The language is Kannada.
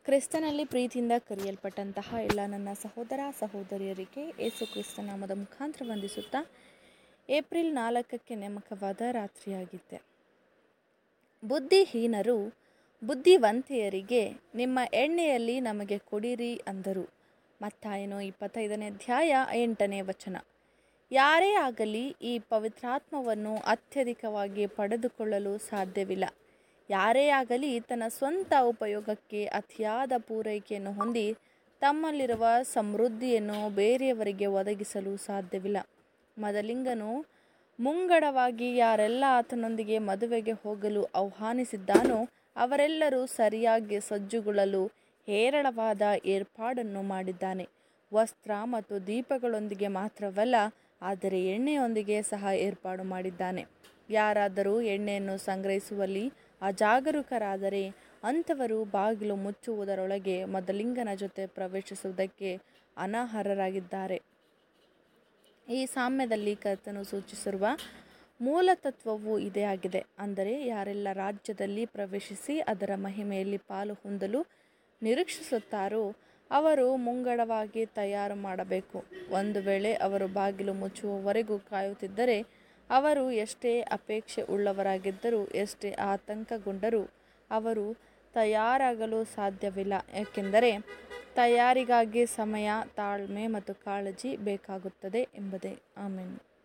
ಕ್ರಿಸ್ತನಲ್ಲಿ ಪ್ರೀತಿಯಿಂದ ಕರೆಯಲ್ಪಟ್ಟಂತಹ ಎಲ್ಲ ನನ್ನ ಸಹೋದರ ಸಹೋದರಿಯರಿಗೆ ಏಸು ಕ್ರಿಸ್ತ ನಾಮದ ಮುಖಾಂತರ ವಂದಿಸುತ್ತಾ ಏಪ್ರಿಲ್ ನಾಲ್ಕಕ್ಕೆ ನೇಮಕವಾದ ರಾತ್ರಿಯಾಗಿದ್ದೆ ಬುದ್ಧಿಹೀನರು ಬುದ್ಧಿವಂತೆಯರಿಗೆ ನಿಮ್ಮ ಎಣ್ಣೆಯಲ್ಲಿ ನಮಗೆ ಕೊಡಿರಿ ಅಂದರು ಮತ್ತಾಯನು ಇಪ್ಪತ್ತೈದನೇ ಅಧ್ಯಾಯ ಎಂಟನೇ ವಚನ ಯಾರೇ ಆಗಲಿ ಈ ಪವಿತ್ರಾತ್ಮವನ್ನು ಅತ್ಯಧಿಕವಾಗಿ ಪಡೆದುಕೊಳ್ಳಲು ಸಾಧ್ಯವಿಲ್ಲ ಯಾರೇ ಆಗಲಿ ತನ್ನ ಸ್ವಂತ ಉಪಯೋಗಕ್ಕೆ ಅತಿಯಾದ ಪೂರೈಕೆಯನ್ನು ಹೊಂದಿ ತಮ್ಮಲ್ಲಿರುವ ಸಮೃದ್ಧಿಯನ್ನು ಬೇರೆಯವರಿಗೆ ಒದಗಿಸಲು ಸಾಧ್ಯವಿಲ್ಲ ಮದಲಿಂಗನು ಮುಂಗಡವಾಗಿ ಯಾರೆಲ್ಲ ಆತನೊಂದಿಗೆ ಮದುವೆಗೆ ಹೋಗಲು ಆಹ್ವಾನಿಸಿದ್ದಾನೋ ಅವರೆಲ್ಲರೂ ಸರಿಯಾಗಿ ಸಜ್ಜುಗೊಳ್ಳಲು ಹೇರಳವಾದ ಏರ್ಪಾಡನ್ನು ಮಾಡಿದ್ದಾನೆ ವಸ್ತ್ರ ಮತ್ತು ದೀಪಗಳೊಂದಿಗೆ ಮಾತ್ರವಲ್ಲ ಆದರೆ ಎಣ್ಣೆಯೊಂದಿಗೆ ಸಹ ಏರ್ಪಾಡು ಮಾಡಿದ್ದಾನೆ ಯಾರಾದರೂ ಎಣ್ಣೆಯನ್ನು ಸಂಗ್ರಹಿಸುವಲ್ಲಿ ಅಜಾಗರೂಕರಾದರೆ ಅಂಥವರು ಬಾಗಿಲು ಮುಚ್ಚುವುದರೊಳಗೆ ಮದಲಿಂಗನ ಜೊತೆ ಪ್ರವೇಶಿಸುವುದಕ್ಕೆ ಅನರ್ಹರಾಗಿದ್ದಾರೆ ಈ ಸಾಮ್ಯದಲ್ಲಿ ಕರ್ತನು ಸೂಚಿಸಿರುವ ಮೂಲ ತತ್ವವು ಇದೇ ಆಗಿದೆ ಅಂದರೆ ಯಾರೆಲ್ಲ ರಾಜ್ಯದಲ್ಲಿ ಪ್ರವೇಶಿಸಿ ಅದರ ಮಹಿಮೆಯಲ್ಲಿ ಪಾಲು ಹೊಂದಲು ನಿರೀಕ್ಷಿಸುತ್ತಾರೋ ಅವರು ಮುಂಗಡವಾಗಿ ತಯಾರು ಮಾಡಬೇಕು ಒಂದು ವೇಳೆ ಅವರು ಬಾಗಿಲು ಮುಚ್ಚುವವರೆಗೂ ಕಾಯುತ್ತಿದ್ದರೆ ಅವರು ಎಷ್ಟೇ ಅಪೇಕ್ಷೆ ಉಳ್ಳವರಾಗಿದ್ದರೂ ಎಷ್ಟೇ ಆತಂಕಗೊಂಡರೂ ಅವರು ತಯಾರಾಗಲು ಸಾಧ್ಯವಿಲ್ಲ ಏಕೆಂದರೆ ತಯಾರಿಗಾಗಿ ಸಮಯ ತಾಳ್ಮೆ ಮತ್ತು ಕಾಳಜಿ ಬೇಕಾಗುತ್ತದೆ ಎಂಬುದೇ ಆಮೇಲೆ